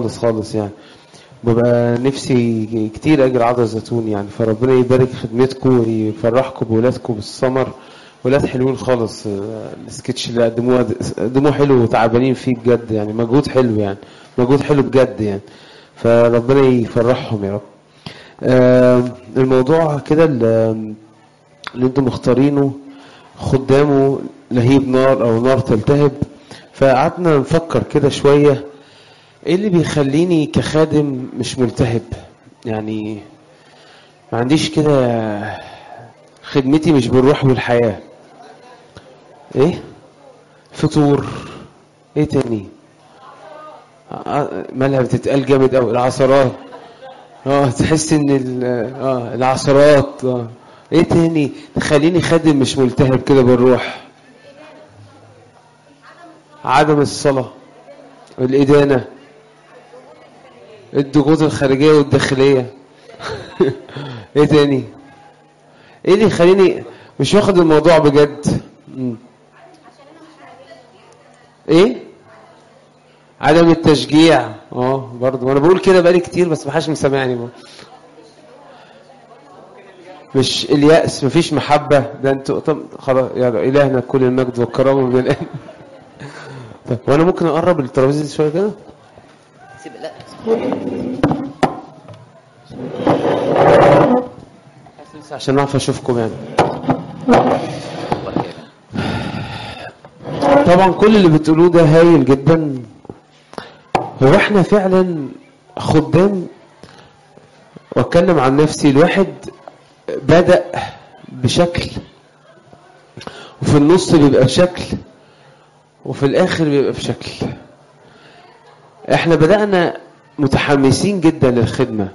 خالص خالص يعني ببقى نفسي كتير اجي عضل الزيتون يعني فربنا يبارك خدمتكم ويفرحكم بولادكم بالسمر ولاد حلوين خالص آه، السكتش اللي قدموه قدموه حلو وتعبانين فيه بجد يعني مجهود حلو يعني مجهود حلو بجد يعني فربنا يفرحهم يا رب آه، الموضوع كده اللي اللي انتم مختارينه خدامه لهيب نار او نار تلتهب فقعدنا نفكر كده شويه ايه اللي بيخليني كخادم مش ملتهب يعني ما عنديش كده خدمتي مش بالروح والحياه ايه فطور ايه تاني آه، مالها بتتقال جامد قوي العصرات اه تحس ان ال- اه العصرات اه ايه تاني تخليني خادم مش ملتهب كده بالروح عدم الصلاة الإدانة الضغوط الخارجية والداخلية ايه تاني ايه اللي يخليني مش واخد الموضوع بجد مم. ايه عدم التشجيع اه برضه وانا بقول كده بقالي كتير بس محدش مسامعني برضه. مش اليأس مفيش محبة ده انتوا طب خلاص يا إلهنا كل المجد والكرامة من الآن طب وانا ممكن اقرب الترابيزه دي شويه كده سيب لا بس عشان اعرف اشوفكم يعني طبعا كل اللي بتقولوه ده هايل جدا هو احنا فعلا خدام واتكلم عن نفسي الواحد بدأ بشكل وفي النص بيبقى بشكل وفي الاخر بيبقى بشكل احنا بدأنا متحمسين جدا للخدمة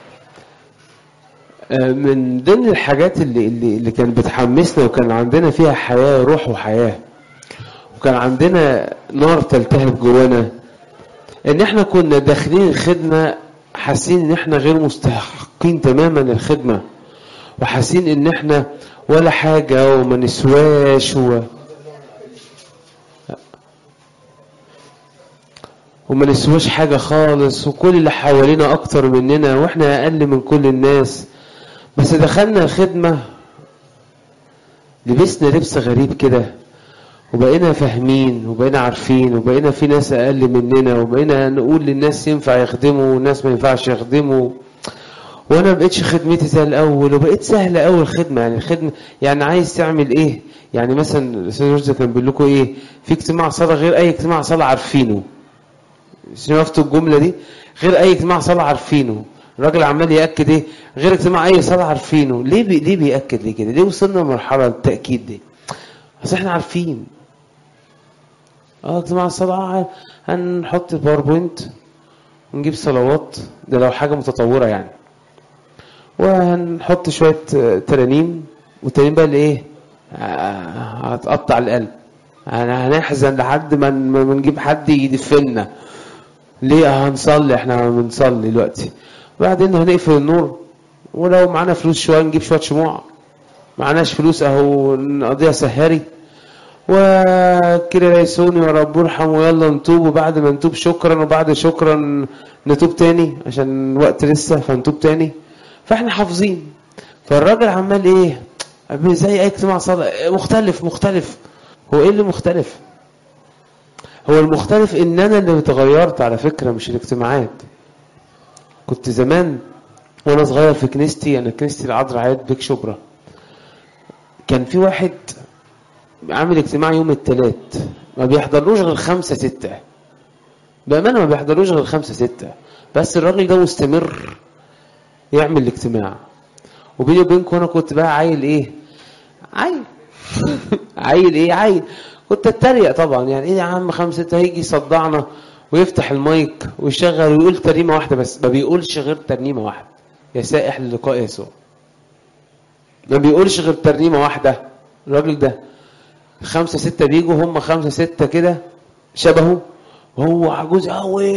آه، من ضمن الحاجات اللي اللي اللي كان بتحمسنا وكان عندنا فيها حياة روح وحياة وكان عندنا نار تلتهب جوانا ان احنا كنا داخلين الخدمة حاسين ان احنا غير مستحقين تماما الخدمة وحاسين ان احنا ولا حاجة وما نسواش و... وما نسواش حاجة خالص وكل اللي حوالينا أكتر مننا وإحنا أقل من كل الناس بس دخلنا الخدمة لبسنا لبس غريب كده وبقينا فاهمين وبقينا عارفين وبقينا في ناس أقل مننا وبقينا نقول للناس ينفع يخدموا والناس ما ينفعش يخدموا وانا ما بقتش خدمتي زي الاول وبقيت سهله قوي الخدمه يعني الخدمه يعني عايز تعمل ايه يعني مثلا الاستاذ رشدي كان بيقول لكم ايه في اجتماع صلاه غير اي اجتماع صلاه عارفينه شفتوا الجمله دي غير اي اجتماع صلاه عارفينه الراجل عمال ياكد ايه غير اجتماع اي صلاه عارفينه ليه بي ليه بياكد ليه كده ليه وصلنا لمرحله التاكيد دي بس احنا عارفين اه اجتماع الصلاه عارف. هنحط الباوربوينت ونجيب صلوات ده لو حاجه متطوره يعني وهنحط شويه آه، ترانيم والترانيم بقى اللي ايه آه، هتقطع القلب هن- هنحزن لحد ما ما ما نجيب حد يدفلنا ليه هنصلي احنا بنصلي دلوقتي وبعدين هنقفل النور ولو معانا فلوس شويه نجيب شويه شموع معناش فلوس اهو نقضيها سهري وكده يسوني يا رب ارحم ويلا نتوب وبعد ما نتوب شكرا وبعد شكرا نتوب تاني عشان الوقت لسه فنتوب تاني فاحنا حافظين فالراجل عمال ايه زي اي اجتماع صلاه مختلف مختلف هو ايه اللي مختلف هو المختلف ان انا اللي اتغيرت على فكره مش الاجتماعات كنت زمان وانا صغير في كنيستي انا كنيستي العذراء عياد بيك شبرا كان في واحد عامل اجتماع يوم الثلاث ما بيحضروش غير خمسة ستة بأمانة ما بيحضروش غير خمسة ستة بس الراجل ده مستمر يعمل الاجتماع وبيني وبينكم انا كنت بقى عيل ايه عيل عيل ايه عيل كنت اتريق طبعا يعني ايه يا عم خمسة ستة هيجي يصدعنا ويفتح المايك ويشغل ويقول ترنيمة واحدة بس ما بيقولش غير ترنيمة واحدة يا سائح للقاء يسوع ما بيقولش غير ترنيمة واحدة الراجل ده خمسة ستة بيجوا هم خمسة ستة كده شبهه وهو عجوز قوي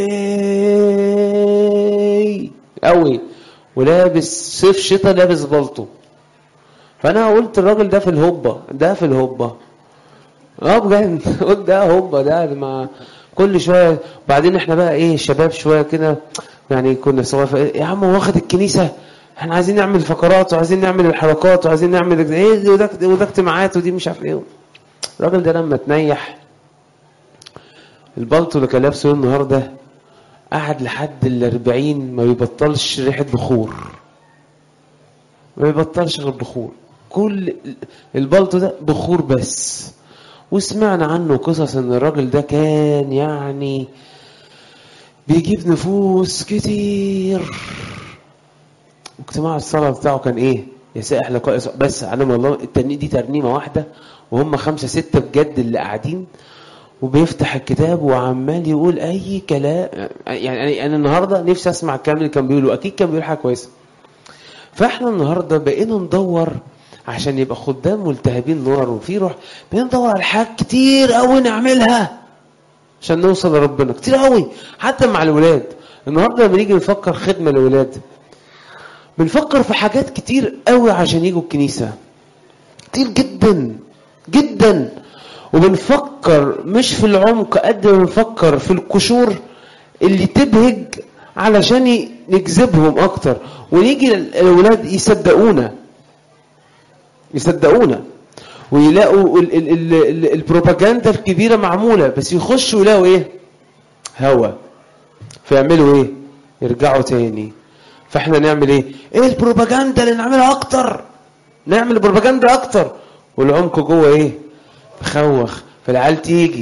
قوي ولابس صيف شتاء لابس بلطو فانا قلت الراجل ده في الهوبة ده في الهوبة اه بجد قلت ده هوبة ده ما كل شويه وبعدين احنا بقى ايه شباب شويه كده يعني كنا سوا يا عم هو واخد الكنيسه احنا عايزين نعمل فقرات وعايزين نعمل الحركات وعايزين نعمل ايه دي وده وده اجتماعات ودي مش عارف ايه الراجل ده لما تنيح البلطو اللي كان لابسه النهارده قعد لحد الأربعين ما بيبطلش ريحة بخور ما بيبطلش غير بخور كل البلطو ده بخور بس وسمعنا عنه قصص ان الراجل ده كان يعني بيجيب نفوس كتير اجتماع الصلاة بتاعه كان ايه يسائح لقاء بس علم الله الترنيمة دي ترنيمة واحدة وهم خمسة ستة بجد اللي قاعدين وبيفتح الكتاب وعمال يقول اي كلام يعني انا النهارده نفسي اسمع الكلام اللي كان بيقوله اكيد كان بيقول حاجه كويسه فاحنا النهارده بقينا ندور عشان يبقى خدام ملتهبين نار وفي روح بقينا ندور على حاجات كتير قوي نعملها عشان نوصل لربنا كتير قوي حتى مع الولاد النهارده لما نيجي نفكر خدمه للولاد بنفكر في حاجات كتير قوي عشان يجوا الكنيسه كتير جدا جدا وبنفكر مش في العمق قد ما بنفكر في القشور اللي تبهج علشان نجذبهم اكتر ونيجي الاولاد يصدقونا يصدقونا ويلاقوا ال ال ال ال البروباجندا الكبيره معموله بس يخشوا يلاقوا ايه هوا فيعملوا ايه يرجعوا تاني فاحنا نعمل ايه ايه البروباجندا اللي نعملها اكتر نعمل بروباجندا اكتر والعمق جوه ايه مخوخ فالعيال تيجي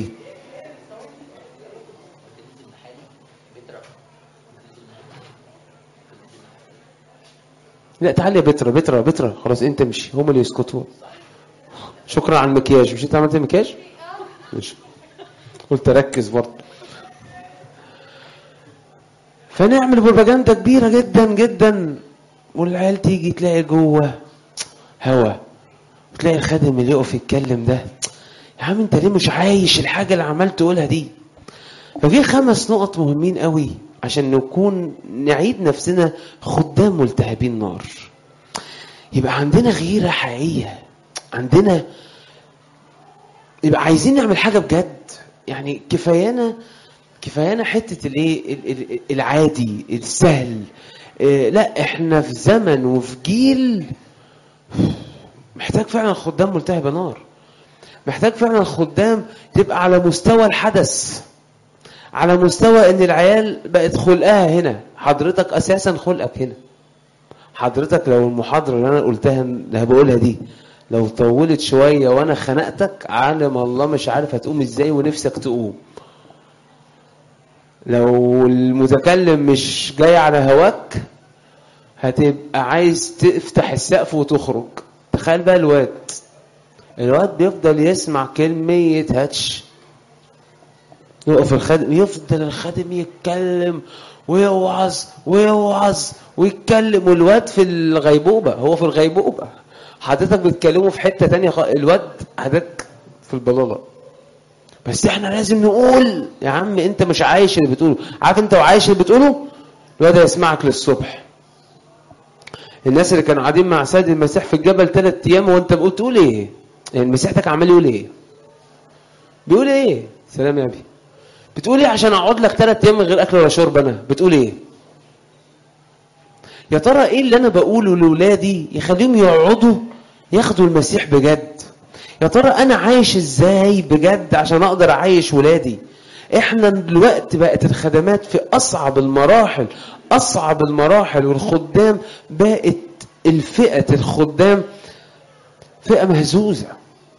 لا تعالي يا بترا بترا بترا خلاص انت امشي هم اللي يسكتوا شكرا على المكياج مش انت عملت المكياج ماشي قلت ركز برضه فنعمل بروباجندا كبيره جدا جدا والعيال تيجي تلاقي جوه هوا وتلاقي الخادم اللي يقف يتكلم ده يا عم انت ليه مش عايش الحاجه اللي عمال تقولها دي ففي خمس نقط مهمين قوي عشان نكون نعيد نفسنا خدام ملتهبين نار يبقى عندنا غيره حقيقيه عندنا يبقى عايزين نعمل حاجه بجد يعني كفايانا كفايانا حته الايه العادي السهل اه لا احنا في زمن وفي جيل محتاج فعلا خدام ملتهبه نار محتاج فعلا خدام تبقى على مستوى الحدث على مستوى ان العيال بقت خلقها هنا حضرتك اساسا خلقك هنا حضرتك لو المحاضرة اللي انا قلتها اللي بقولها دي لو طولت شوية وانا خنقتك عالم الله مش عارف هتقوم ازاي ونفسك تقوم لو المتكلم مش جاي على هواك هتبقى عايز تفتح السقف وتخرج تخيل بقى الواد الواد بيفضل يسمع كلمة هاتش يقف الخادم يفضل الخادم يتكلم ويوعظ ويوعظ ويتكلم والواد في الغيبوبة هو في الغيبوبة حضرتك بتكلمه في حتة تانية خ... الواد حضرتك في البلالة بس احنا لازم نقول يا عم انت مش عايش اللي بتقوله عارف انت وعايش اللي بتقوله الواد هيسمعك للصبح الناس اللي كانوا قاعدين مع سيد المسيح في الجبل ثلاث ايام وانت بتقول تقول ايه يعني مسيحتك عمال يقول ايه بيقول ايه سلام يا ابي بتقول ايه عشان اقعد لك ثلاث ايام من غير اكل ولا شرب انا بتقول ايه يا ترى ايه اللي انا بقوله لاولادي يخليهم يقعدوا ياخدوا المسيح بجد يا ترى انا عايش ازاي بجد عشان اقدر اعيش ولادي احنا دلوقتي بقت الخدمات في اصعب المراحل اصعب المراحل والخدام بقت الفئه الخدام فئه مهزوزه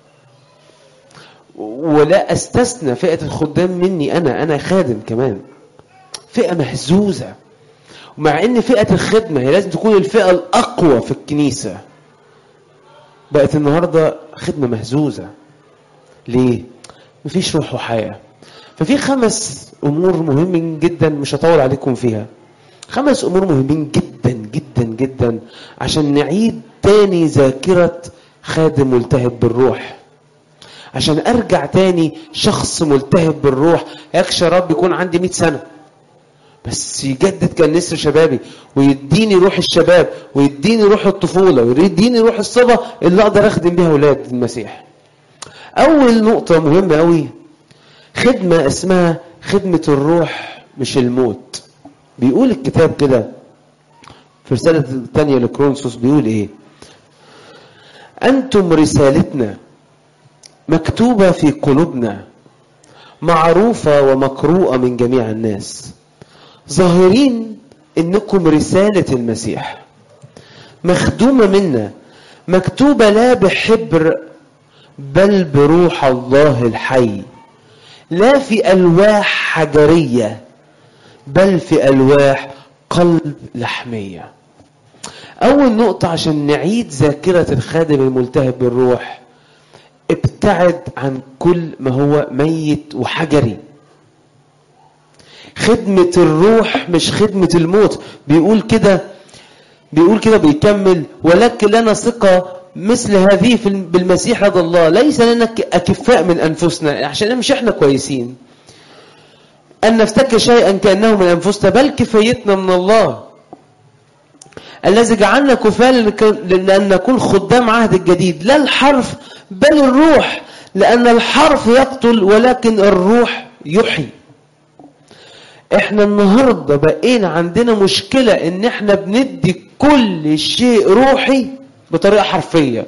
ولا استثنى فئه الخدام مني انا انا خادم كمان فئه مهزوزه ومع ان فئه الخدمه هي لازم تكون الفئه الاقوى في الكنيسه بقت النهارده خدمه مهزوزه ليه مفيش روح وحياه ففي خمس امور مهمين جدا مش هطول عليكم فيها خمس امور مهمين جدا جدا جدا عشان نعيد تاني ذاكره خادم ملتهب بالروح عشان ارجع تاني شخص ملتهب بالروح يكشى رب يكون عندي 100 سنه بس يجدد كان نسر شبابي ويديني روح الشباب ويديني روح الطفوله ويديني روح الصبا اللي اقدر اخدم بيها اولاد المسيح اول نقطه مهمه قوي خدمه اسمها خدمة الروح مش الموت بيقول الكتاب كده في رسالة الثانية لكرونسوس بيقول ايه أنتم رسالتنا مكتوبة في قلوبنا معروفة ومقروءة من جميع الناس ظاهرين انكم رسالة المسيح مخدومة منا مكتوبة لا بحبر بل بروح الله الحي لا في ألواح حجرية بل في ألواح قلب لحمية أول نقطة عشان نعيد ذاكرة الخادم الملتهب بالروح ابتعد عن كل ما هو ميت وحجري خدمة الروح مش خدمة الموت بيقول كده بيقول كده بيكمل ولكن لنا ثقة مثل هذه في بالمسيح رضا الله ليس لنا أكفاء من أنفسنا عشان مش احنا كويسين أن نفتكر شيئا كأنه من أنفسنا بل كفايتنا من الله الذي جعلنا كفاة لأن نكون خدام عهد الجديد لا الحرف بل الروح لأن الحرف يقتل ولكن الروح يحيي احنا النهاردة بقينا عندنا مشكلة ان احنا بندي كل شيء روحي بطريقة حرفية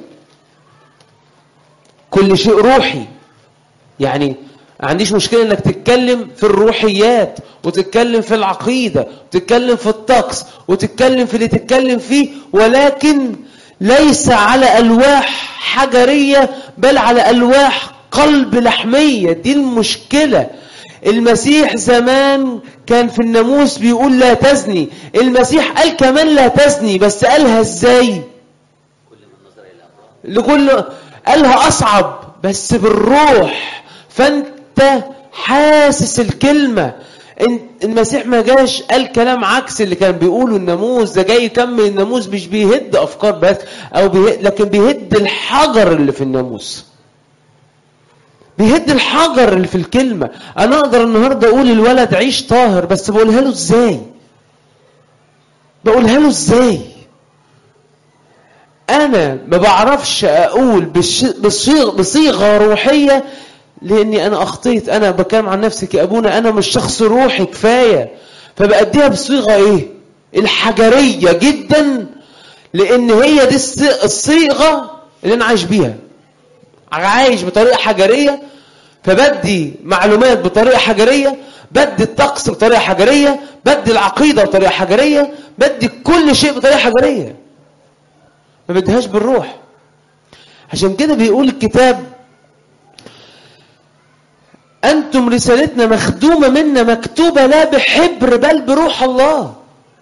كل شيء روحي يعني ما عنديش مشكلة انك تتكلم في الروحيات وتتكلم في العقيدة وتتكلم في الطقس وتتكلم في اللي تتكلم فيه ولكن ليس على ألواح حجرية بل على ألواح قلب لحمية دي المشكلة المسيح زمان كان في الناموس بيقول لا تزني المسيح قال كمان لا تزني بس قالها ازاي لكل قالها أصعب بس بالروح فأنت حاسس الكلمة المسيح ما جاش قال كلام عكس اللي كان بيقوله الناموس ده جاي يكمل الناموس مش بيهد افكار بس او بيهد لكن بيهد الحجر اللي في الناموس بيهد الحجر اللي في الكلمه انا اقدر النهارده اقول الولد عيش طاهر بس بقولها له ازاي بقولها له ازاي انا ما بعرفش اقول بصيغه بصيغه روحيه لاني انا اخطيت انا بكلم عن نفسي كابونا انا مش شخص روحي كفايه فبأديها بصيغه ايه الحجريه جدا لان هي دي الصيغه اللي انا عايش بيها عايش بطريقه حجريه فبدي معلومات بطريقه حجريه بدي الطقس بطريقه حجريه بدي العقيده بطريقه حجريه بدي كل شيء بطريقه حجريه ما بديهاش بالروح عشان كده بيقول الكتاب أنتم رسالتنا مخدومة منا مكتوبة لا بحبر بل بروح الله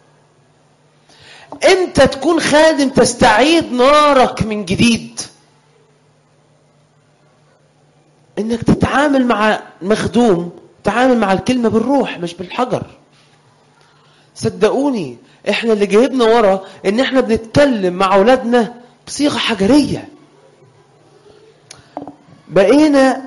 أنت تكون خادم تستعيد نارك من جديد انك تتعامل مع مخدوم تعامل مع الكلمة بالروح مش بالحجر صدقوني احنا اللي جايبنا ورا ان احنا بنتكلم مع اولادنا بصيغة حجرية بقينا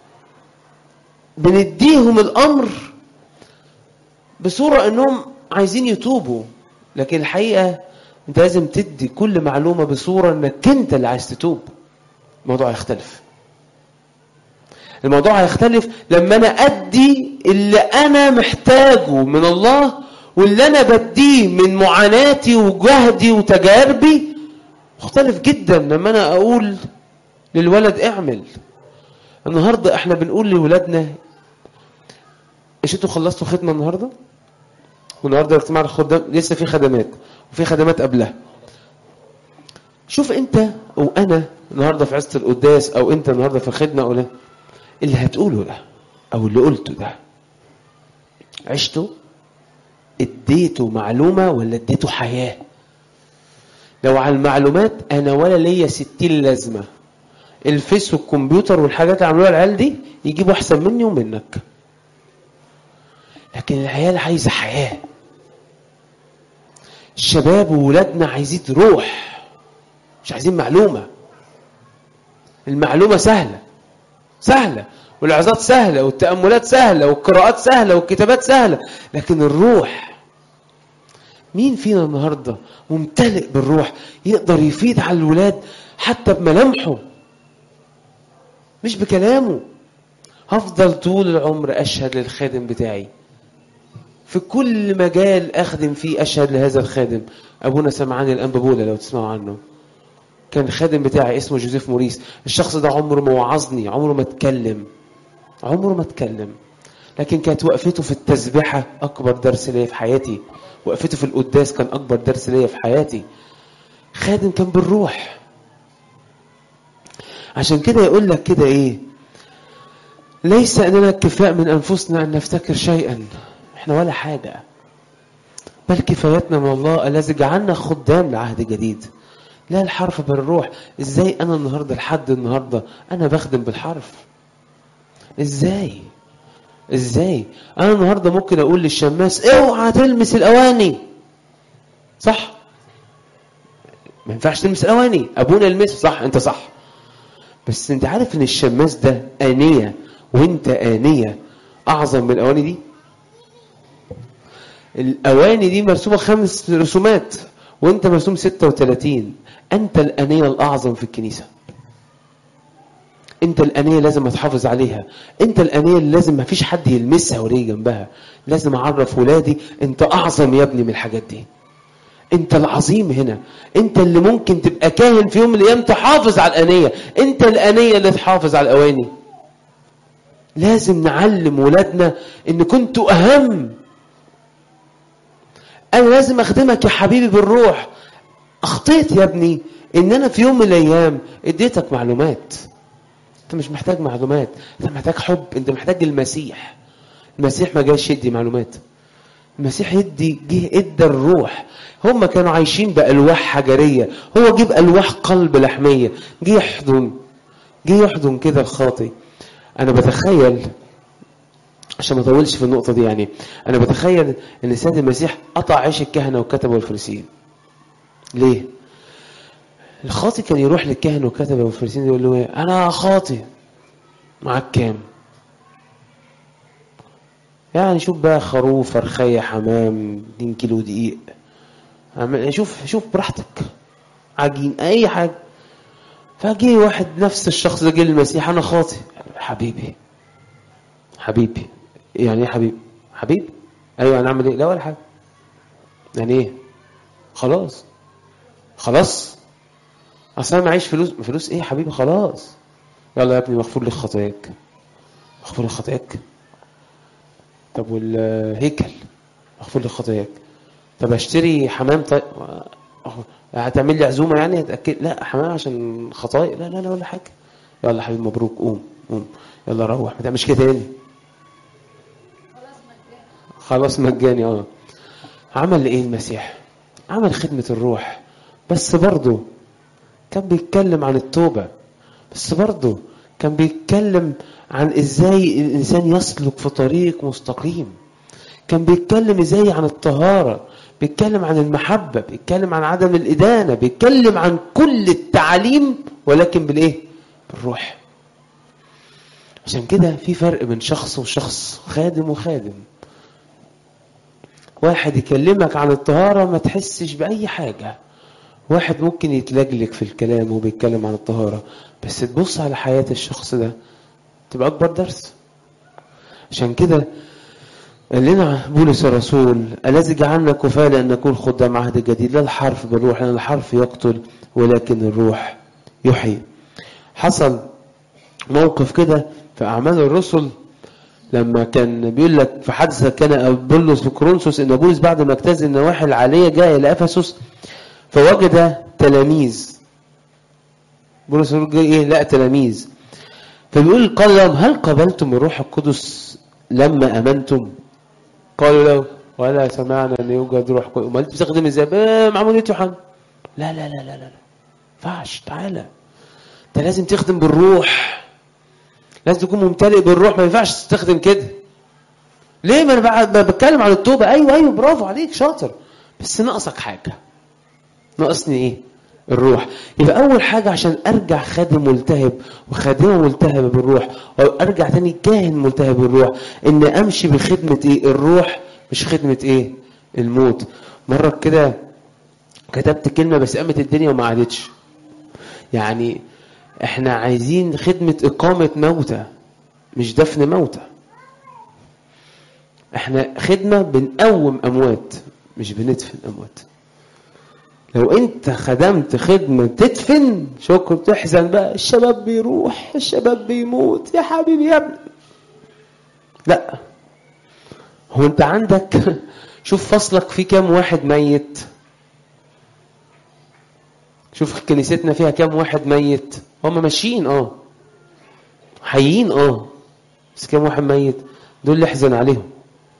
بنديهم الامر بصورة انهم عايزين يتوبوا لكن الحقيقة انت لازم تدي كل معلومة بصورة انك انت اللي عايز تتوب الموضوع هيختلف الموضوع هيختلف لما انا ادي اللي انا محتاجه من الله واللي انا بديه من معاناتي وجهدي وتجاربي مختلف جدا لما انا اقول للولد اعمل النهارده احنا بنقول لولادنا ايش انتوا خلصتوا ختمه النهارده والنهارده اجتماع الخدام لسه في خدمات وفي خدمات قبلها شوف انت وانا النهارده في عزه القداس او انت النهارده في الخدمه او لا اللي هتقوله ده او اللي قلته ده عشته اديته معلومه ولا اديته حياه لو على المعلومات انا ولا ليا ستين لازمه الفيس والكمبيوتر والحاجات اللي عملوها العيال دي يجيبوا احسن مني ومنك لكن العيال عايزه حياه الشباب وولادنا عايزين روح مش عايزين معلومه المعلومه سهله سهله والعظات سهله والتاملات سهله والقراءات سهله والكتابات سهله لكن الروح مين فينا النهارده ممتلئ بالروح يقدر يفيد على الولاد حتى بملامحه مش بكلامه هفضل طول العمر اشهد للخادم بتاعي في كل مجال اخدم فيه اشهد لهذا الخادم ابونا سمعان الانبابوله لو تسمعوا عنه كان الخادم بتاعي اسمه جوزيف موريس الشخص ده عمره ما وعظني عمره ما اتكلم عمره ما اتكلم لكن كانت وقفته في التسبحة أكبر درس ليا في حياتي وقفته في القداس كان أكبر درس ليا في حياتي خادم كان بالروح عشان كده يقول لك كده إيه ليس أننا كفاء من أنفسنا أن نفتكر شيئا إحنا ولا حاجة بل كفايتنا من الله الذي جعلنا خدام لعهد جديد لا الحرف بالروح ازاي انا النهارده لحد النهارده انا بخدم بالحرف ازاي ازاي انا النهارده ممكن اقول للشماس اوعى تلمس الاواني صح ما ينفعش تلمس الاواني ابونا يلمسه صح انت صح بس انت عارف ان الشماس ده انيه وانت انيه اعظم من الاواني دي الاواني دي مرسومه خمس رسومات وانت مرسوم 36 انت الانيه الاعظم في الكنيسه انت الانيه لازم تحافظ عليها انت الانيه اللي لازم ما فيش حد يلمسها ولا جنبها لازم اعرف ولادي انت اعظم يا ابني من الحاجات دي انت العظيم هنا انت اللي ممكن تبقى كاهن في يوم من الايام تحافظ على الانيه انت الانيه اللي تحافظ على الاواني لازم نعلم ولادنا ان كنتوا اهم انا لازم اخدمك يا حبيبي بالروح اخطيت يا ابني ان انا في يوم من الايام اديتك معلومات انت مش محتاج معلومات انت محتاج حب انت محتاج المسيح المسيح ما جاش يدي معلومات المسيح يدي جه ادى الروح هم كانوا عايشين بالواح حجريه هو جيب الواح قلب لحميه جه يحضن جه يحضن كده الخاطي انا بتخيل عشان ما اطولش في النقطه دي يعني انا بتخيل ان السيد المسيح قطع عيش الكهنه والكتبه والفريسيين ليه الخاطي كان يروح للكاهن والكتبه والفريسيين يقول له ايه انا خاطي معاك كام يعني شوف بقى خروف فرخية حمام 2 كيلو دقيق عمل- شوف شوف براحتك عجين اي حاجه فجه واحد نفس الشخص ده جه للمسيح انا خاطي حبيبي حبيبي يعني ايه حبيبي حبيبي ايوه هنعمل ايه لا ولا حاجه يعني ايه خلاص خلاص اصل انا معيش فلوس فلوس ايه يا حبيبي خلاص يلا يا ابني مغفور لك خطاياك مغفور لك خطاياك طب والهيكل مغفور لك خطاياك طب اشتري حمام طيب هتعمل لي عزومه يعني هتاكل لا حمام عشان خطايا لا لا لا ولا حاجه يلا يا حبيبي مبروك قوم قوم يلا روح ما تعملش كده تاني خلاص مجاني اه عمل ايه المسيح عمل خدمة الروح بس برضه كان بيتكلم عن التوبة بس برضه كان بيتكلم عن ازاي الانسان يسلك في طريق مستقيم كان بيتكلم ازاي عن الطهارة بيتكلم عن المحبة بيتكلم عن عدم الإدانة بيتكلم عن كل التعليم ولكن بالإيه؟ بالروح عشان كده في فرق بين شخص وشخص خادم وخادم واحد يكلمك عن الطهارة ما تحسش بأي حاجة واحد ممكن يتلجلك في الكلام وهو بيتكلم عن الطهارة بس تبص على حياة الشخص ده تبقى أكبر درس عشان كده قال لنا بولس الرسول الذي جعلنا كفاة لأن نكون خدام عهد جديد لا الحرف بالروح لأن الحرف يقتل ولكن الروح يحيي حصل موقف كده في أعمال الرسل لما كان بيقول لك في حادثة كان بولس في كورنثوس إن بولس بعد ما اجتاز النواحي العالية جاء إلى أفسس فوجد تلاميذ بولس جاي إيه لا تلاميذ فبيقول قال لهم هل قبلتم الروح القدس لما أمنتم قالوا له ولا سمعنا ان يوجد روح قدس امال بتستخدم ازاي بقى معموديه يوحنا لا لا لا لا لا لا ينفعش تعالى انت لازم تخدم بالروح لازم تكون ممتلئ بالروح ما ينفعش تستخدم كده ليه ما انا بعد ما بتكلم عن التوبه ايوه ايوه برافو عليك شاطر بس ناقصك حاجه ناقصني ايه الروح يبقى اول حاجه عشان ارجع خادم ملتهب وخادمه ملتهبه بالروح او ارجع تاني كاهن ملتهب بالروح ان امشي بخدمه ايه الروح مش خدمه ايه الموت مره كده كتبت كلمه بس قامت الدنيا وما عادتش يعني احنا عايزين خدمه اقامه موتى مش دفن موتى احنا خدمة بنقوم أموات مش بندفن أموات لو انت خدمت خدمة تدفن شكر تحزن بقى الشباب بيروح الشباب بيموت يا حبيبي يا ابني لا هو انت عندك شوف فصلك في كام واحد ميت شوف كنيستنا فيها كام واحد ميت هم ماشيين اه حيين اه بس كام واحد ميت دول اللي احزن عليهم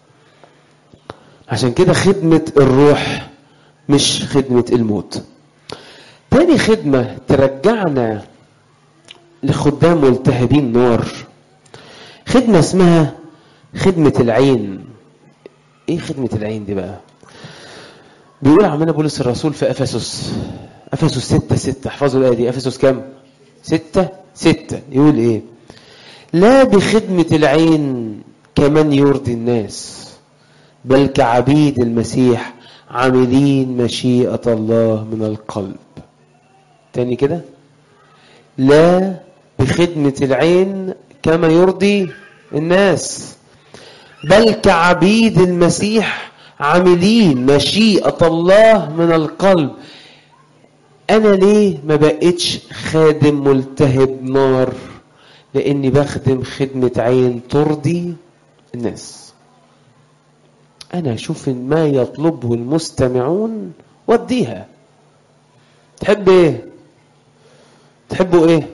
عشان كده خدمة الروح مش خدمة الموت تاني خدمة ترجعنا لخدام ملتهبين نار خدمة اسمها خدمة العين ايه خدمة العين دي بقى بيقول عمنا بولس الرسول في افسس افسس ستة ستة احفظوا الايه دي افسس كام ستة ستة يقول ايه لا بخدمة العين كمن يرضي الناس بل كعبيد المسيح عاملين مشيئة الله من القلب تاني كده لا بخدمة العين كما يرضي الناس بل كعبيد المسيح عاملين مشيئة الله من القلب أنا ليه ما بقتش خادم ملتهب نار لأني بخدم خدمة عين ترضي الناس أنا أشوف ما يطلبه المستمعون وديها تحب إيه تحبوا إيه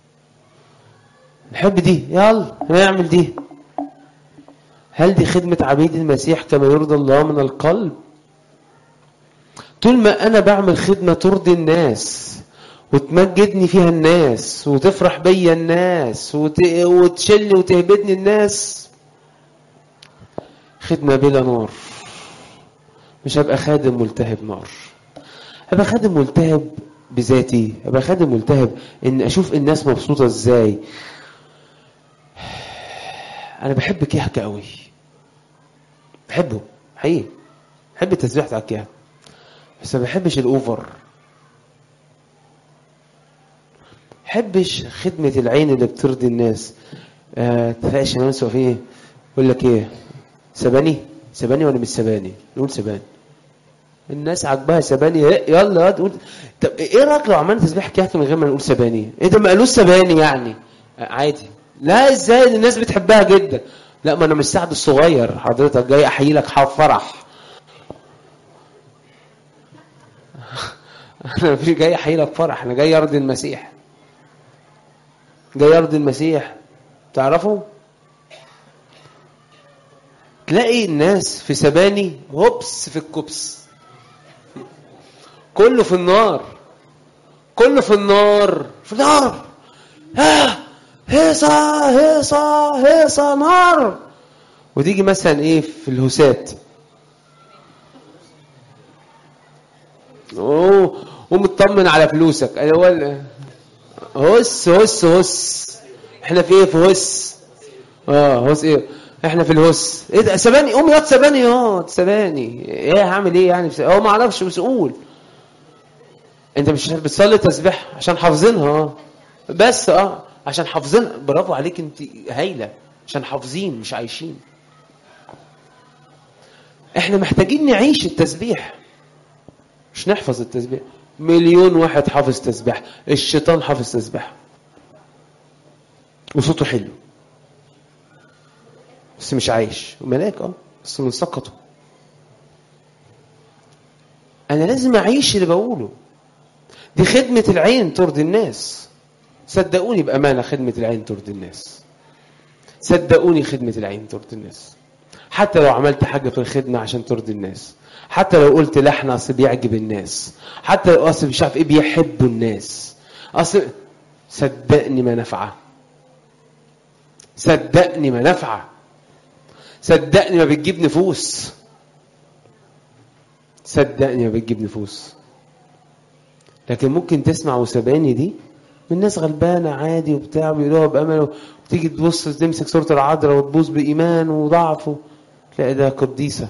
نحب دي يلا نعمل دي هل دي خدمة عبيد المسيح كما يرضى الله من القلب طول ما أنا بعمل خدمة ترضي الناس وتمجدني فيها الناس وتفرح بيا الناس وت... وتشلني وتهبدني الناس خدمة بلا نار مش هبقى خادم ملتهب نار هبقى خادم ملتهب بذاتي هبقى خادم ملتهب ان اشوف الناس مبسوطة ازاي انا بحب كيهك قوي بحبه حقيقي بحب التسبيح بتاع الكيهك بس ما بحبش الاوفر بحبش خدمة العين اللي بترضي الناس آه تلاقيش الناس واقفين يقول لك ايه سباني سباني ولا مش سباني نقول سباني الناس عاجباها سباني يلا تقول طب ايه رايك لو عملنا تسبيح كهف من غير ما نقول سباني ايه ده ما قالوش سباني يعني عادي لا ازاي الناس بتحبها جدا لا ما انا مش سعد الصغير حضرتك جاي احيي لك فرح انا مش جاي احيي لك فرح انا جاي ارضي المسيح جاي ارضي المسيح تعرفوا تلاقي الناس في سباني هوبس في الكبس كله في النار كله في النار في النار ها هيصة هيصة هيصة نار وتيجي مثلا ايه في الهسات اوه ومطمن على فلوسك اول هس هس هس احنا في ايه في هس اه هس ايه احنا في الهس ايه ده سباني قوم يا سباني اه سباني ايه هعمل ايه يعني هو ما اعرفش مسؤول انت مش بتصلي تسبيح عشان حافظينها اه بس اه عشان حافظين برافو عليك انت هايله عشان حافظين مش عايشين احنا محتاجين نعيش التسبيح مش نحفظ التسبيح مليون واحد حافظ تسبيح الشيطان حافظ تسبيح وصوته حلو بس مش عايش ملاك اه بس من سقطه انا لازم اعيش اللي بقوله دي خدمة العين ترضي الناس صدقوني بأمانة خدمة العين ترضي الناس صدقوني خدمة العين ترضي الناس حتى لو عملت حاجة في الخدمة عشان ترضي الناس حتى لو قلت لحن أصل بيعجب الناس حتى لو أصل مش عارف إيه بيحبوا الناس أصل صدقني ما نفعه صدقني ما نفعه صدقني ما بتجيب نفوس صدقني ما بتجيب نفوس لكن ممكن تسمع وسباني دي من ناس غلبانه عادي وبتاع بيقولوها بامل وتيجي تبص تمسك صوره العذراء وتبوظ بايمان وضعف تلاقي ده قديسه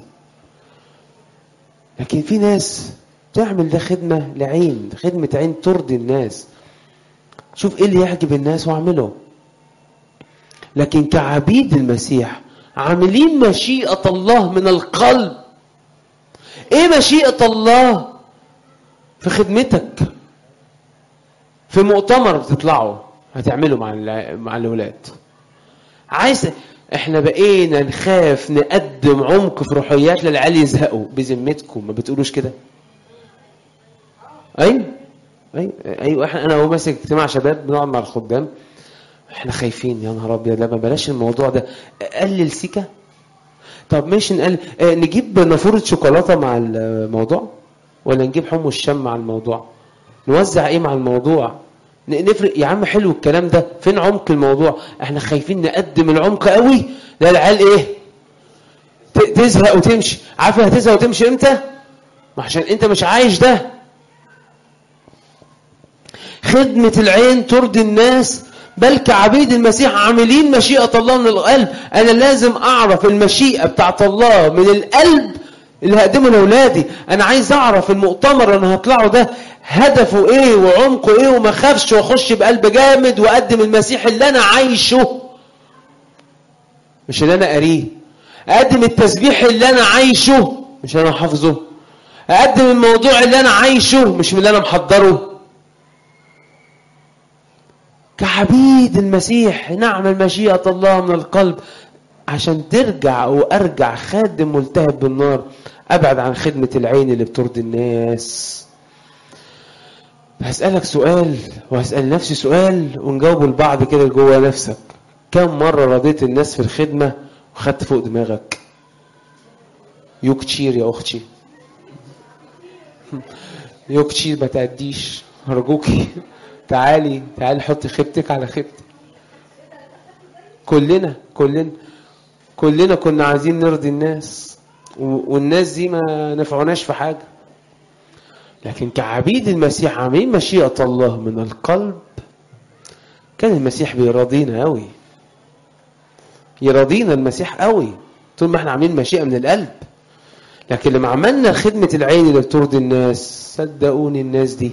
لكن في ناس تعمل ده خدمه لعين خدمه عين ترضي الناس شوف ايه اللي يعجب الناس واعمله لكن كعبيد المسيح عاملين مشيئة الله من القلب ايه مشيئة الله في خدمتك في مؤتمر بتطلعوا هتعملوا مع مع الاولاد عايز احنا بقينا نخاف نقدم عمق في روحيات للعيال يزهقوا بذمتكم ما بتقولوش كده ايوه ايوه ايوه احنا انا هو ماسك اجتماع شباب بنقعد مع الخدام احنا خايفين يا نهار ابيض لا بلاش الموضوع ده قلل سيكه طب ماشي نقل اه نجيب نافوره شوكولاته مع الموضوع ولا نجيب حمص الشام مع الموضوع نوزع ايه مع الموضوع نفرق يا عم حلو الكلام ده فين عمق الموضوع احنا خايفين نقدم العمق قوي لا العيال ايه تزهق وتمشي عارف هتزهق وتمشي امتى ما عشان انت مش عايش ده خدمة العين ترضي الناس بل كعبيد المسيح عاملين مشيئة الله من القلب أنا لازم أعرف المشيئة بتاعت الله من القلب اللي هقدمه لأولادي أنا عايز أعرف المؤتمر اللي هطلعه ده هدفه إيه وعمقه إيه وما خافش وأخش بقلب جامد وأقدم المسيح اللي أنا عايشه مش اللي أنا قاريه أقدم التسبيح اللي أنا عايشه مش اللي أنا حافظه أقدم الموضوع اللي أنا عايشه مش من اللي أنا محضره كعبيد المسيح نعمل مشيئة الله من القلب عشان ترجع وارجع خادم ملتهب بالنار ابعد عن خدمة العين اللي بترضي الناس هسألك سؤال وهسأل نفسي سؤال ونجاوبه لبعض كده جوه نفسك كم مرة رضيت الناس في الخدمة وخدت فوق دماغك يو كتير يا أختي يو كتير ما تعديش أرجوكي تعالي تعالي حطي خيبتك على خيبتي كلنا كلنا كلنا كنا عايزين نرضي الناس والناس دي ما نفعوناش في حاجة لكن كعبيد المسيح عاملين مشيئة الله من القلب كان المسيح بيراضينا قوي يراضينا المسيح قوي طول ما احنا عاملين مشيئة من القلب لكن لما عملنا خدمة العين اللي بترضي الناس صدقوني الناس دي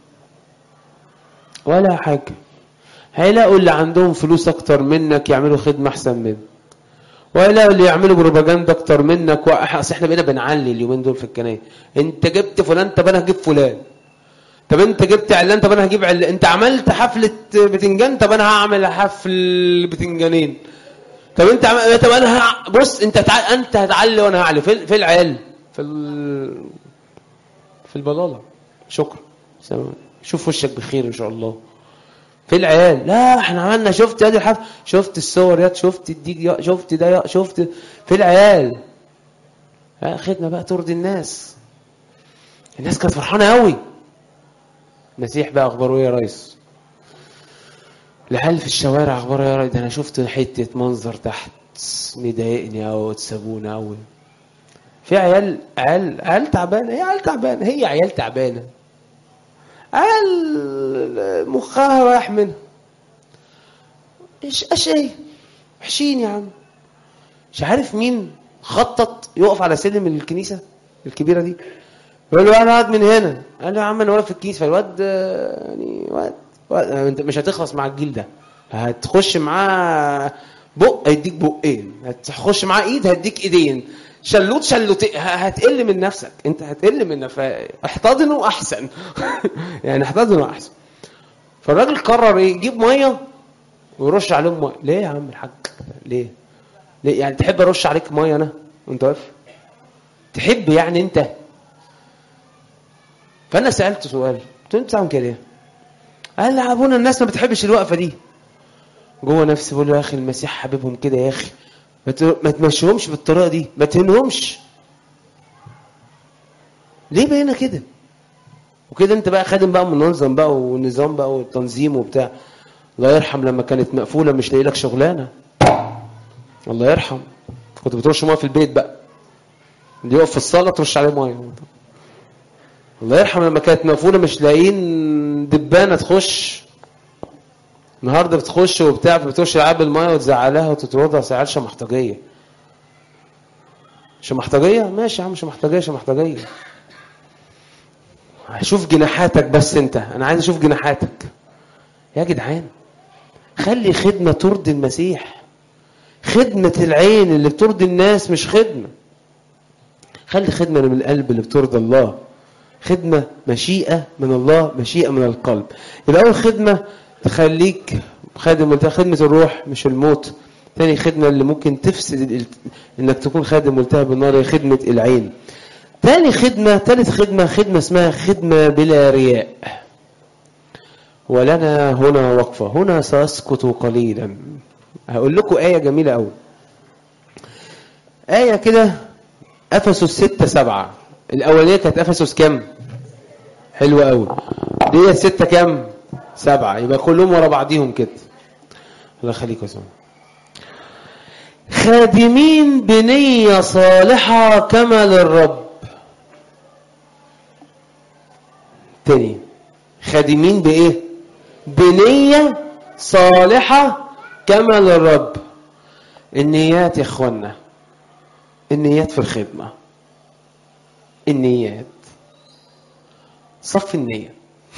ولا حاجة هيلاقوا اللي عندهم فلوس اكتر منك يعملوا خدمة احسن منك وهيلاقوا اللي يعملوا بروباجندا اكتر منك اصل احنا بقينا بنعلي اليومين دول في الكنايه انت جبت فلان طب انا هجيب فلان طب انت جبت علان طب انا هجيب علان انت عملت حفله بتنجان طب انا هعمل حفل بتنجانين طب انت عمل... طب انا ه... بص انت تع... انت هتعلي وانا هعلي في, في العيال في ال... في البلاله شكرا شوف وشك بخير ان شاء الله في العيال لا احنا عملنا شفت ادي الحفل شفت الصور يا شفت الديك يا شفت ده يا شفت في العيال ها خدنا بقى ترضي الناس الناس كانت فرحانه قوي المسيح بقى اخباره ايه يا ريس العيال في الشوارع اخباره ايه يا ريس ده انا شفت حته منظر تحت مضايقني او تسابونا قوي في عيال عيال عيال تعبانه هي عيال تعبانه هي عيال تعبانه عيال مخها رايح منها ايش ايش ايه وحشين يا عم مش عارف مين خطط يقف على سلم الكنيسه الكبيره دي يقول له انا قاعد من هنا قال له يا عم انا واقف في الكنيسه فالواد يعني واد, واد انت مش هتخلص مع الجيل ده هتخش معاه بق هيديك بقين هتخش معاه ايد هديك ايدين شلوت شلوت هتقل من نفسك انت هتقل من نفسك احتضنه احسن يعني احتضنه احسن فالراجل قرر ايه يجيب ميه ويرش عليهم ميه ليه يا عم الحاج ليه ليه يعني تحب ارش عليك ميه انا وانت واقف تحب يعني انت فانا سالته سؤال قلت له انت بتعمل كده ليه قال لي ابونا الناس ما بتحبش الوقفه دي جوه نفسي بقول له يا اخي المسيح حبيبهم كده يا اخي ما تمشيهمش بالطريقه دي ما تهنهمش ليه بقينا كده وكده انت بقى خادم بقى منظم بقى ونظام بقى والتنظيم وبتاع الله يرحم لما كانت مقفوله مش لاقي لك شغلانه الله يرحم كنت بترش ميه في البيت بقى اللي يقف في الصاله ترش عليه ميه الله يرحم لما كانت مقفوله مش لاقيين دبانه تخش النهارده بتخش وبتاع بتخش العاب الميه وتزعلها وتطردها ساعات شمحطجيه شمحطجيه ماشي يا عم شمحطجيه شمحطجيه شوف جناحاتك بس انت انا عايز اشوف جناحاتك يا جدعان خلي خدمه ترضي المسيح خدمة العين اللي بترضي الناس مش خدمة خلي خدمة من القلب اللي بترضي الله خدمة مشيئة من الله مشيئة من القلب يبقى أول خدمة تخليك خادم خدمة الروح مش الموت تاني خدمة اللي ممكن تفسد ال- انك تكون خادم ملتهب بالنار هي خدمة العين تاني خدمة تالت خدمة خدمة اسمها خدمة بلا رياء ولنا هنا وقفة هنا سأسكت قليلا هقول لكم آية جميلة أوي آية كده أفسس ستة سبعة الأولية كانت أفسس كام؟ حلوة أوي دي ستة كام؟ سبعة يبقى كلهم ورا بعضيهم كده الله يخليك يا سلام خادمين بنية صالحة كما للرب تاني خادمين بإيه بنية صالحة كما للرب النيات يا اخوانا النيات في الخدمة النيات صف النية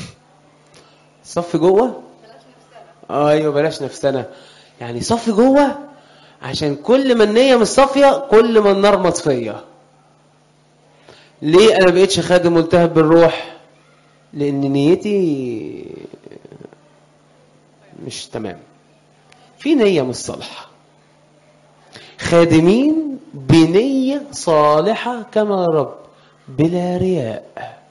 صف جوه ايوه بلاش نفسنا يعني صف جوه عشان كل ما النية مش صافية كل ما النار مطفية ليه انا بقيتش خادم ملتهب بالروح لان نيتي مش تمام في نية مش صالحة خادمين بنية صالحة كما رب بلا رياء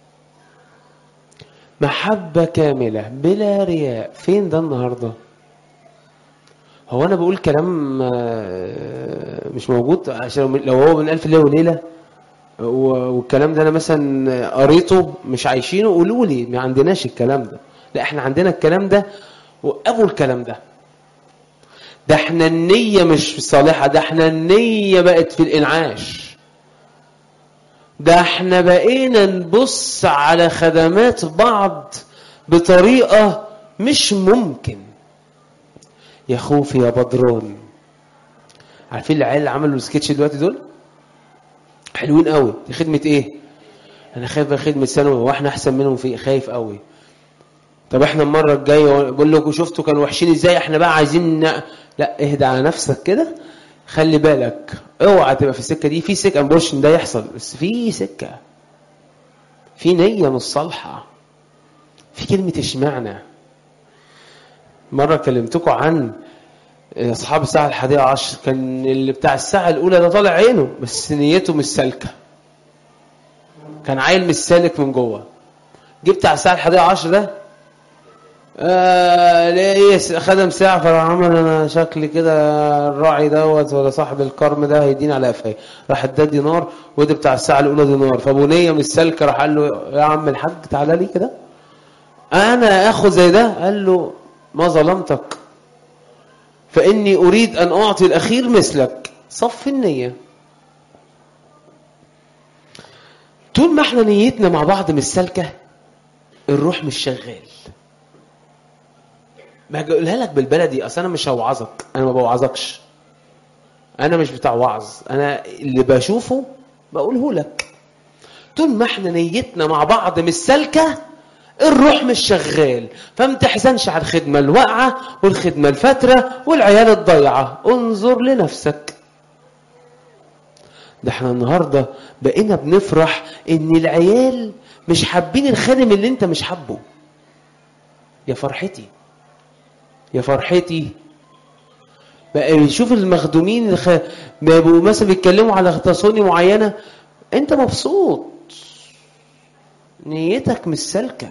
محبة كاملة بلا رياء فين ده النهاردة هو أنا بقول كلام آه، مش موجود عشان لو هو من ألف ليلة وليلة و- والكلام ده أنا مثلا قريته مش عايشينه قولوا لي ما عندناش الكلام ده لا احنا عندنا الكلام ده وقفوا الكلام ده ده احنا النية مش صالحة ده احنا النية بقت في الإنعاش ده احنا بقينا نبص على خدمات بعض بطريقة مش ممكن يا خوفي يا بدران عارفين العيال اللي عملوا السكتش دلوقتي دول حلوين قوي دي خدمة ايه انا خايف من خدمة ثانوي واحنا احسن منهم في خايف قوي طب احنا المرة الجاية بقول لكم شفتوا كانوا وحشين ازاي احنا بقى عايزين ن... لا اهدى على نفسك كده خلي بالك اوعى تبقى في السكة دي في سكة ما بقولش ان ده يحصل بس في سكة في نية مش صالحة في كلمة اشمعنى مرة كلمتكم عن اصحاب الساعة الحادية عشر كان اللي بتاع الساعة الاولى ده طالع عينه بس نيته مش سالكة كان عيل مش سالك من جوه جبت على الساعة الحادية عشر ده آه ليه خدم ساعة فراح عمل انا شكلي كده الراعي دوت ولا صاحب الكرم ده هيديني على قفاي راح اداه دينار ودي بتاع الساعة الأولى دينار فأبو نية من السلكة راح قال له يا عم الحاج تعالى لي كده أنا آخد زي ده قال له ما ظلمتك فإني أريد أن أعطي الأخير مثلك صف النية طول ما احنا نيتنا مع بعض مش سالكة الروح مش شغال ما هقولها لك بالبلدي اصل انا مش هوعظك انا ما بوعظكش انا مش بتاع وعظ انا اللي بشوفه بقوله لك طول ما احنا نيتنا مع بعض مش سالكه الروح مش شغال فما تحزنش على الخدمه الواقعه والخدمه الفتره والعيال الضايعه انظر لنفسك ده احنا النهارده بقينا بنفرح ان العيال مش حابين الخادم اللي انت مش حابه يا فرحتي يا فرحتي بقى بيشوف المخدومين الخ... بيبقوا مثلا بيتكلموا على تصوني معينة انت مبسوط نيتك مش سالكة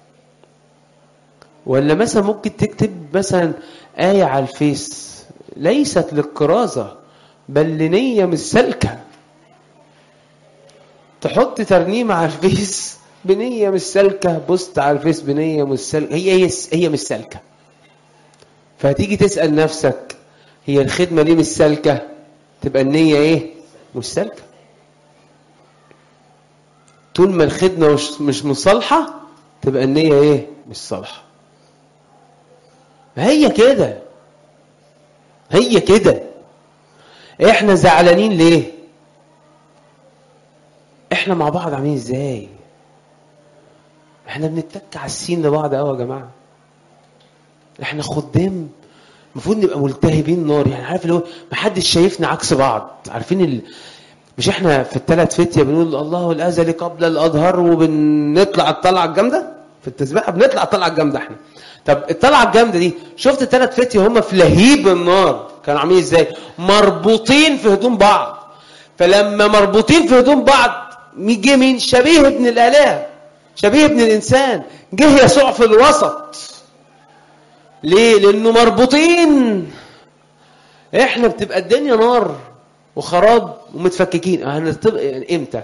ولا مثلا ممكن تكتب مثلا آية على الفيس ليست للكرازة بل لنية مش سالكة تحط ترنيمة على الفيس بنية مش سالكة بوست على الفيس بنية مش سالكة هي هي هي مش سالكة فهتيجي تسأل نفسك هي الخدمة ليه مش سالكة تبقى النية ايه مش سالكة طول ما الخدمة مش مش مصالحة تبقى النية ايه مش صالحة هي كده هي كده احنا زعلانين ليه احنا مع بعض عاملين ازاي احنا بنتك على السين لبعض قوي يا جماعه احنا خدام المفروض نبقى ملتهبين نار يعني عارف اللي هو محدش شايفنا عكس بعض عارفين ال... مش احنا في الثلاث فتية بنقول الله الازلي قبل الاظهر وبنطلع الطلعه الجامده في التسبيحه بنطلع الطلعه الجامده احنا طب الطلعه الجامده دي شفت الثلاث فتية هم في لهيب النار كانوا عاملين ازاي مربوطين في هدوم بعض فلما مربوطين في هدوم بعض مين جه مين شبيه ابن الالهه شبيه ابن الانسان جه يسوع في الوسط ليه لانه مربوطين احنا بتبقى الدنيا نار وخراب ومتفككين هنطبق يعني امتى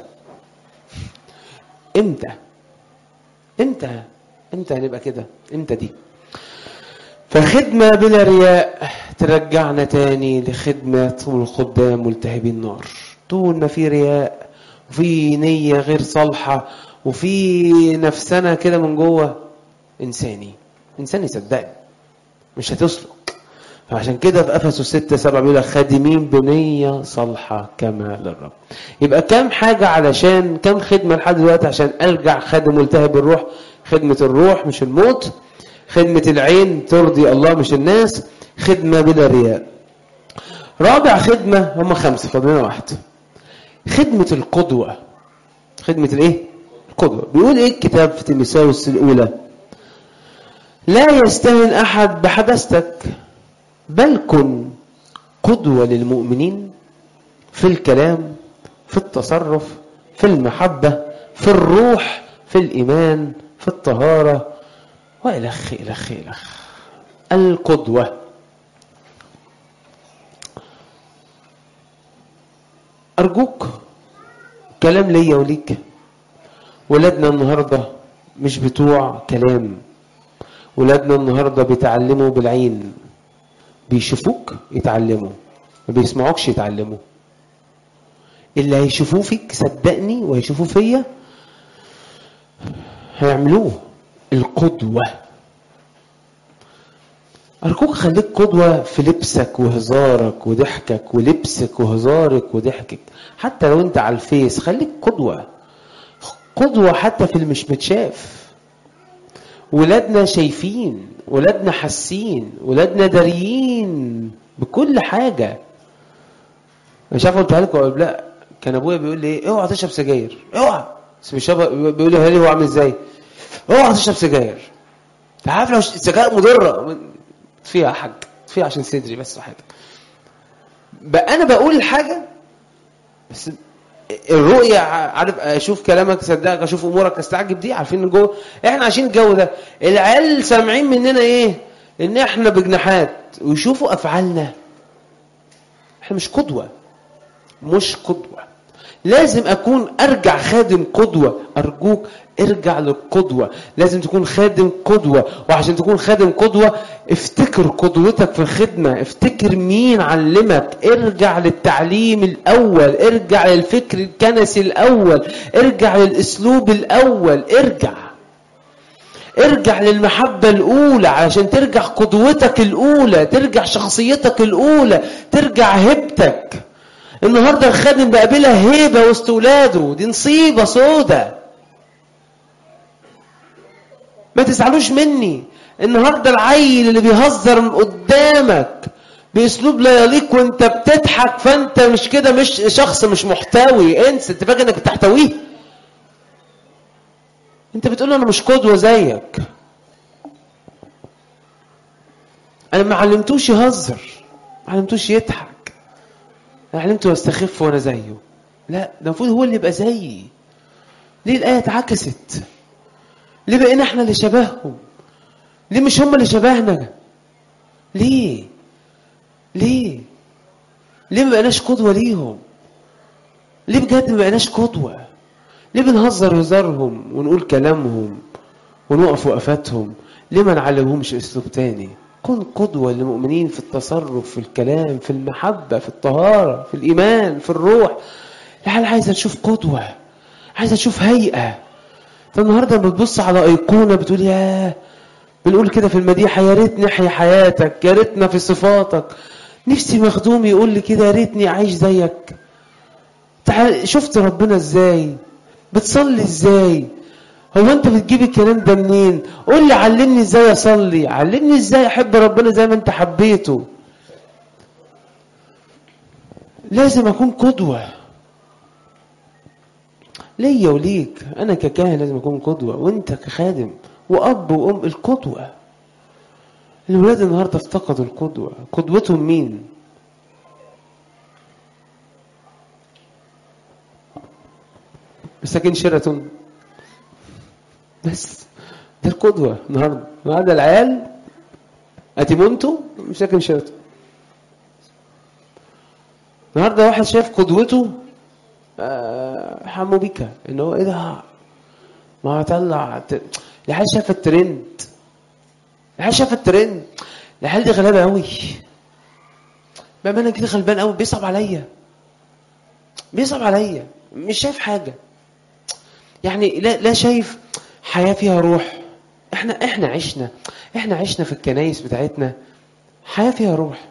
امتى امتى امتى هنبقى كده امتى دي فخدمة بلا رياء ترجعنا تاني لخدمة الخدام ملتهبين النار طول ما في رياء وفي نية غير صالحة وفي نفسنا كده من جوه إنساني إنساني صدقني مش هتسلك فعشان كده في افسس 6 7 بيقول لك خادمين بنيه صالحه كما للرب يبقى كام حاجه علشان كام خدمه لحد دلوقتي عشان ارجع خادم ملتهب الروح خدمه الروح مش الموت خدمه العين ترضي الله مش الناس خدمه بلا رياء رابع خدمه هم خمسه فاضلنا واحده خدمه القدوه خدمه الايه القدوه بيقول ايه الكتاب في تيموثاوس الاولى لا يستهن احد بحدثتك بل كن قدوة للمؤمنين في الكلام في التصرف في المحبة في الروح في الإيمان في الطهارة وإلخ إلخ إلخ القدوة أرجوك كلام ليا وليك ولادنا النهاردة مش بتوع كلام ولادنا النهاردة بيتعلموا بالعين بيشوفوك يتعلموا ما بيسمعوكش يتعلموا اللي هيشوفوه فيك صدقني وهيشوفوه فيا هيعملوه القدوة أرجوك خليك قدوة في لبسك وهزارك وضحكك ولبسك وهزارك وضحكك حتى لو انت على الفيس خليك قدوة قدوة حتى في اللي مش متشاف ولادنا شايفين ولادنا حاسين ولادنا داريين بكل حاجة مش عارف قلتها لكم ولا لا كان ابويا بيقول لي ايه اوعى تشرب سجاير اوعى بس مش بيقول لي هل هو عامل ازاي اوعى تشرب سجاير انت عارف لو السجاير مضره فيها حاج فيها عشان صدري بس حاجه بقى انا بقول الحاجه بس الرؤية عارف اشوف كلامك صدقك اشوف امورك استعجب دي عارفين ان جوه احنا عايشين الجو ده العيال سامعين مننا ايه ان احنا بجناحات ويشوفوا افعالنا احنا مش قدوة مش قدوة لازم اكون ارجع خادم قدوة ارجوك ارجع للقدوة لازم تكون خادم قدوة وعشان تكون خادم قدوة افتكر قدوتك في الخدمة افتكر مين علمك ارجع للتعليم الاول ارجع للفكر الكنسي الاول ارجع للاسلوب الاول ارجع ارجع للمحبة الأولى عشان ترجع قدوتك الأولى ترجع شخصيتك الأولى ترجع هيبتك النهاردة الخادم بقى بلا هيبة وسط ولاده دي نصيبة سودة ما تزعلوش مني النهارده العيل اللي بيهزر من قدامك باسلوب لا يليق وانت بتضحك فانت مش كده مش شخص مش محتوي انسى انت فاكر انك بتحتويه انت بتقول انا مش قدوه زيك انا ما علمتوش يهزر ما علمتوش يضحك انا علمته يستخف وانا زيه لا ده المفروض هو اللي يبقى زيي ليه الايه اتعكست ليه بقينا احنا اللي شبههم ليه مش هم اللي شبهنا ليه ليه ليه ما بقيناش قدوة ليهم ليه بجد ما بقيناش قدوة ليه بنهزر هزارهم ونقول كلامهم ونقف وقفاتهم ليه ما نعلمهمش اسلوب تاني كن قدوة للمؤمنين في التصرف في الكلام في المحبة في الطهارة في الإيمان في الروح الحال عايزة تشوف قدوة عايزة تشوف هيئة فالنهاردة بتبص على أيقونة بتقول ياه بنقول كده في المديحة يا ريت نحيا حياتك يا ريتنا في صفاتك نفسي مخدوم يقول لي كده يا ريتني عايش زيك تعال شفت ربنا ازاي بتصلي ازاي هو انت بتجيب الكلام ده منين قول لي علمني ازاي اصلي علمني ازاي احب ربنا زي ما انت حبيته لازم اكون قدوة ليا وليك انا ككاهن لازم اكون قدوة وانت كخادم واب وام القدوة الولاد النهارده افتقدوا القدوة قدوتهم مين مساكين شيراتون بس ده القدوة النهارده النهارده العيال اتيمونتو مساكن شيراتون النهارده واحد شايف قدوته آه، حمو بيكا ان هو ايه ده ما هطلع ت- العيال شاف الترند العيال شاف الترند العيال دي غلابه قوي بامانه كده غلبان قوي بيصعب عليا بيصعب عليا مش شايف حاجه يعني لا لا شايف حياه فيها روح احنا احنا عشنا احنا عشنا في الكنايس بتاعتنا حياه فيها روح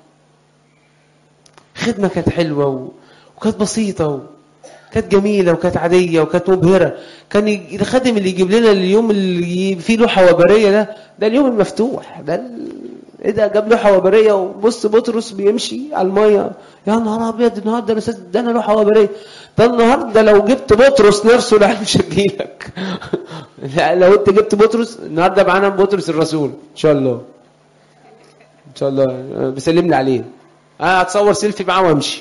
خدمه كانت حلوه و... وكانت بسيطه و... كانت جميله وكانت عاديه وكانت مبهره كان يج- الخادم اللي يجيب لنا اليوم اللي ي- فيه لوحه وبريه ده ده اليوم المفتوح ده ال... ايه ده جاب لوحه وبريه وبص بطرس بيمشي على الميه يا نهار ابيض النهارده انا استاذ ده انا لوحه وبريه ده النهارده لو جبت بطرس نفسه لا مش هجيلك لا لو انت جبت بطرس النهارده معانا بطرس الرسول ان شاء الله ان شاء الله بيسلم لي عليه انا هتصور سيلفي معاه وامشي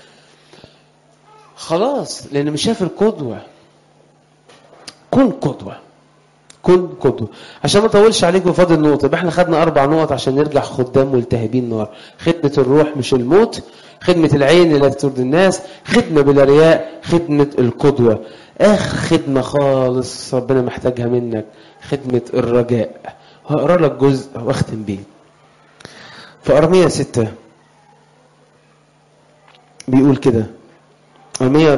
خلاص لان مش شايف القدوه كن قدوه كن قدوه عشان ما اطولش عليكم فاضل نقطه يبقى احنا خدنا اربع نقط عشان نرجع خدام ملتهبين نار خدمه الروح مش الموت خدمه العين التي ترضي الناس خدمه بلا رياء خدمه القدوه اخر خدمه خالص ربنا محتاجها منك خدمه الرجاء هقرا لك جزء واختم بيه في ارميه ستة بيقول كده ارميه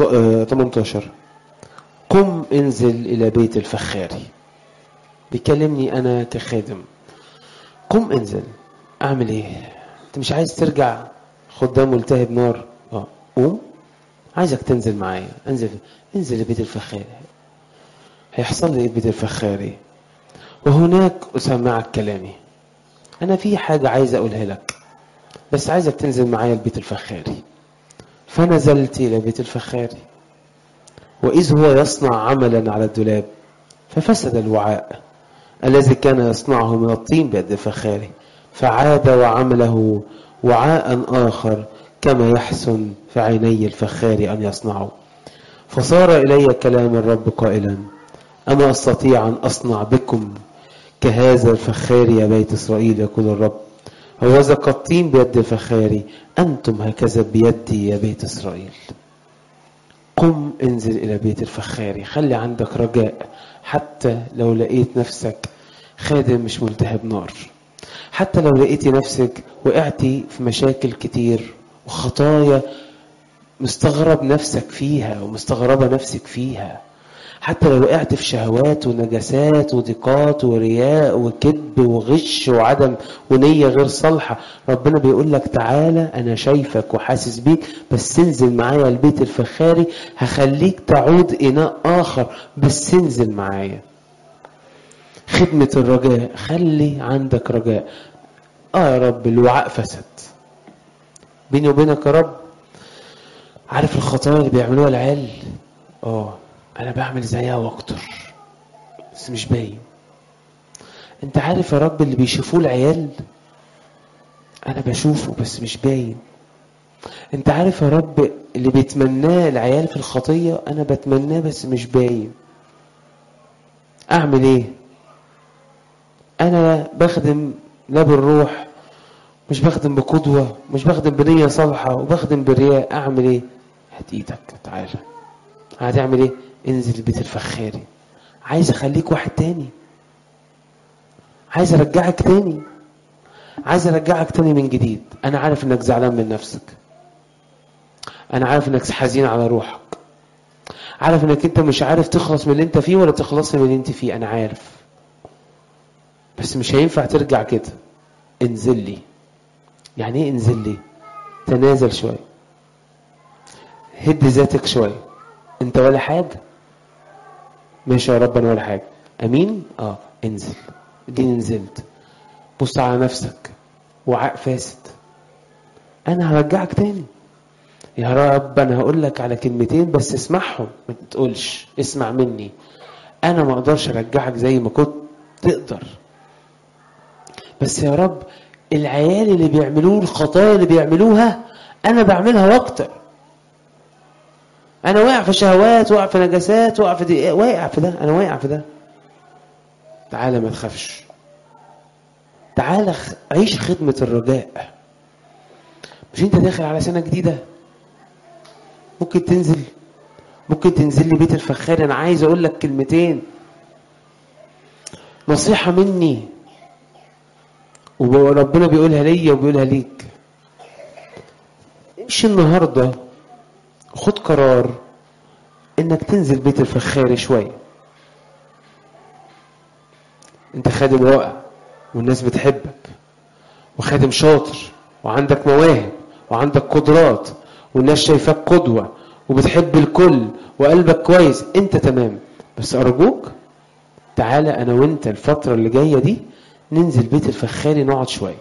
18 قم انزل الى بيت الفخاري بيكلمني انا كخادم قم انزل اعمل ايه انت مش عايز ترجع خدام ملتهب نار اه قوم عايزك تنزل معايا انزل انزل لبيت الفخاري هيحصل لي ايه بيت الفخاري وهناك اسمعك كلامي انا في حاجه عايز اقولها لك بس عايزك تنزل معايا البيت الفخاري فنزلت الى بيت الفخاري واذ هو يصنع عملا على الدولاب ففسد الوعاء الذي كان يصنعه من الطين بيد الفخاري فعاد وعمله وعاء آخر كما يحسن في عيني الفخار أن يصنعه فصار إلي كلام الرب قائلا أما أستطيع أن أصنع بكم كهذا الفخار يا بيت إسرائيل يقول الرب هوذا كالطين بيد الفخار أنتم هكذا بيدي يا بيت إسرائيل قم انزل إلى بيت الفخاري خلي عندك رجاء حتى لو لقيت نفسك خادم مش ملتهب نار حتى لو لقيتي نفسك وقعتي في مشاكل كتير وخطايا مستغرب نفسك فيها ومستغربة نفسك فيها حتى لو وقعت في شهوات ونجاسات وضيقات ورياء وكذب وغش وعدم ونية غير صالحة ربنا بيقول لك تعالى أنا شايفك وحاسس بيك بس انزل معايا البيت الفخاري هخليك تعود إناء آخر بس انزل معايا خدمة الرجاء خلي عندك رجاء آه يا رب الوعاء فسد بيني وبينك يا رب عارف الخطايا اللي بيعملوها العيال اه انا بعمل زيها واكتر بس مش باين انت عارف يا رب اللي بيشوفوه العيال انا بشوفه بس مش باين انت عارف يا رب اللي بيتمناه العيال في الخطية انا بتمناه بس مش باين اعمل ايه انا بخدم لا بالروح مش بخدم بقدوة مش بخدم بنية صالحة وبخدم بالرياء اعمل ايه هات ايدك تعالى هتعمل ايه انزل البيت الفخاري عايز اخليك واحد تاني عايز ارجعك تاني عايز ارجعك تاني من جديد انا عارف انك زعلان من نفسك انا عارف انك حزين على روحك عارف انك انت مش عارف تخلص من اللي انت فيه ولا تخلص من اللي انت فيه انا عارف بس مش هينفع ترجع كده انزل لي يعني ايه انزل لي تنازل شويه هد ذاتك شويه انت ولا حاجه ماشي يا رب انا ولا حاجه امين اه انزل اديني نزلت بص على نفسك وعاء فاسد انا هرجعك تاني يا رب انا هقول لك على كلمتين بس اسمعهم ما تقولش اسمع مني انا ما اقدرش ارجعك زي ما كنت تقدر بس يا رب العيال اللي بيعملوه الخطايا اللي بيعملوها انا بعملها واكتر انا واقع في شهوات واقع في نجاسات واقع في دي واقع في ده انا واقع في ده تعالى ما تخافش تعالى خ- عيش خدمة الرجاء مش انت داخل على سنة جديدة ممكن تنزل ممكن تنزل لي بيت الفخار انا عايز اقول لك كلمتين نصيحة مني وربنا بيقولها ليا وبيقولها ليك امشي النهارده خد قرار انك تنزل بيت الفخاري شويه انت خادم رائع والناس بتحبك وخادم شاطر وعندك مواهب وعندك قدرات والناس شايفاك قدوة وبتحب الكل وقلبك كويس انت تمام بس ارجوك تعالى انا وانت الفترة اللي جاية دي ننزل بيت الفخاري نقعد شوية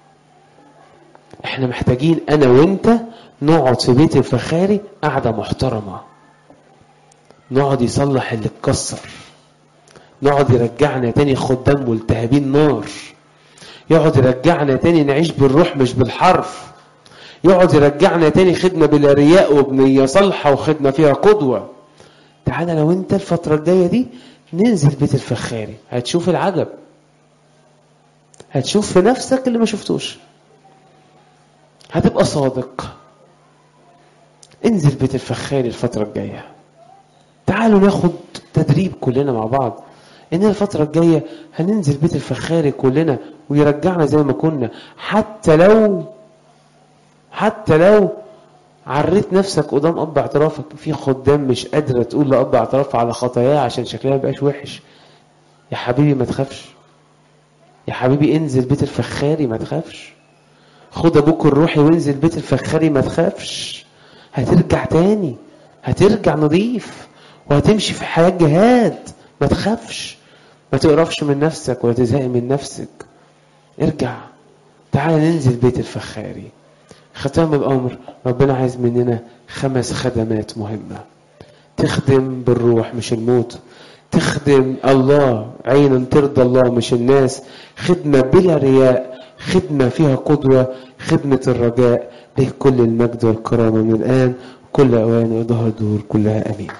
احنا محتاجين انا وانت نقعد في بيت الفخاري قعدة محترمة نقعد يصلح اللي اتكسر نقعد يرجعنا تاني خدام ملتهبين نار يقعد يرجعنا تاني نعيش بالروح مش بالحرف يقعد يرجعنا تاني خدمة بلا رياء وبنية صالحة وخدمة فيها قدوة تعالى لو انت الفترة الجاية دي ننزل بيت الفخاري هتشوف العجب هتشوف في نفسك اللي ما شفتوش هتبقى صادق انزل بيت الفخاري الفترة الجاية تعالوا ناخد تدريب كلنا مع بعض ان الفترة الجاية هننزل بيت الفخاري كلنا ويرجعنا زي ما كنا حتى لو حتى لو عريت نفسك قدام اب اعترافك في خدام مش قادرة تقول لاب اعتراف على خطاياه عشان شكلها مبقاش وحش يا حبيبي ما تخافش يا حبيبي انزل بيت الفخاري ما تخافش خد ابوك الروحي وانزل بيت الفخاري ما تخافش هترجع تاني هترجع نظيف وهتمشي في حياة جهاد ما تخافش ما تقرفش من نفسك ولا تزهق من نفسك ارجع تعال ننزل بيت الفخاري ختام الأمر ربنا عايز مننا خمس خدمات مهمة تخدم بالروح مش الموت تخدم الله عينا ترضى الله مش الناس خدمة بلا رياء خدمة فيها قدوة خدمة الرجاء ليه كل المجد والكرامة من الآن كل أوان وظهر دور كلها أمين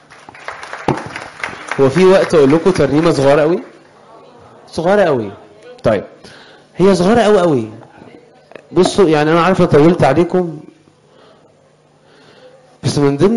هو في وقت أقول لكم ترنيمة صغيرة قوي صغيرة قوي طيب هي صغيرة قوي قوي بصوا يعني أنا عارف أنا طولت عليكم بس من ضمن